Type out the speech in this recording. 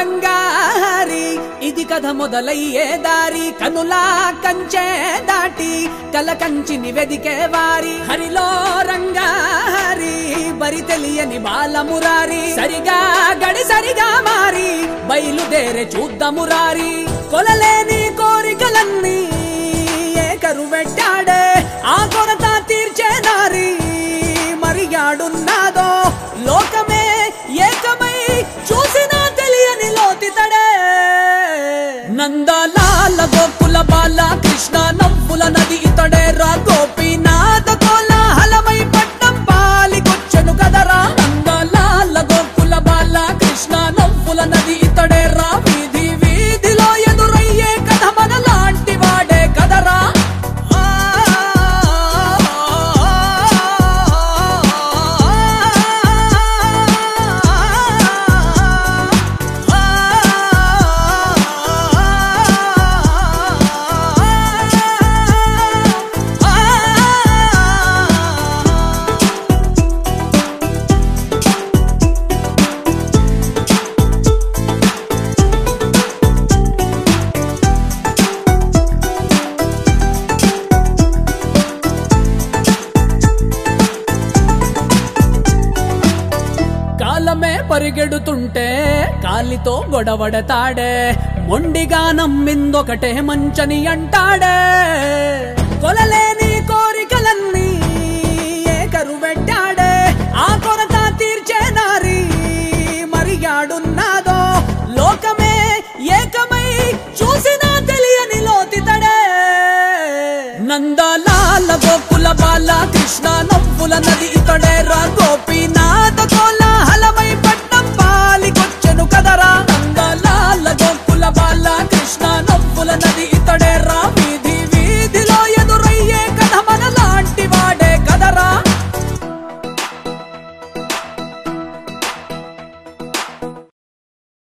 రంగారి ఇది కథ మొదలయ్యే దారి కనులా కంచే దాటి కల కంచిని వెదికే వారి హరిలో రంగారి బరి తెలియని బాలమురారి సరిగా గడి సరిగా మారి బయలుదేరే చూద్దామురారి కొలలేని కోరికలన్నీ ఏకరు పెట్టాడే ఆ కొరత తీర్చే నారి మరియాడున్నాదో లోకమే ఏకమై చూసినా తెలియని లోతితడే నందలాల గోకుల బాల కృష్ణ నవ్వుల నది ఇతడే రా గోపీనాథ కోలాహలమై పట్నం పాలికొచ్చెను కదరా నందలాల గోకుల బాల కృష్ణ నవ్వుల నది ఇతడే రా వీధి వీధిలో ఎదురయ్యే కథ మనలాంటి వాడే కదరా కాలమే పరిగెడుతుంటే కాలితో గొడవడతాడే మొండిగా నమ్మిందొకటే మంచని అంటాడే కొలలేని కోరికలన్నీ ఏకరు పెట్టాడే ఆ కొరత తీర్చే నారి మరియాడున్నాదో లోకమే ఏకమై చూసినా తెలియని లోతితడే నందలాల గోకుల బాల కృష్ణ నవ్వుల నది ఇతడే రా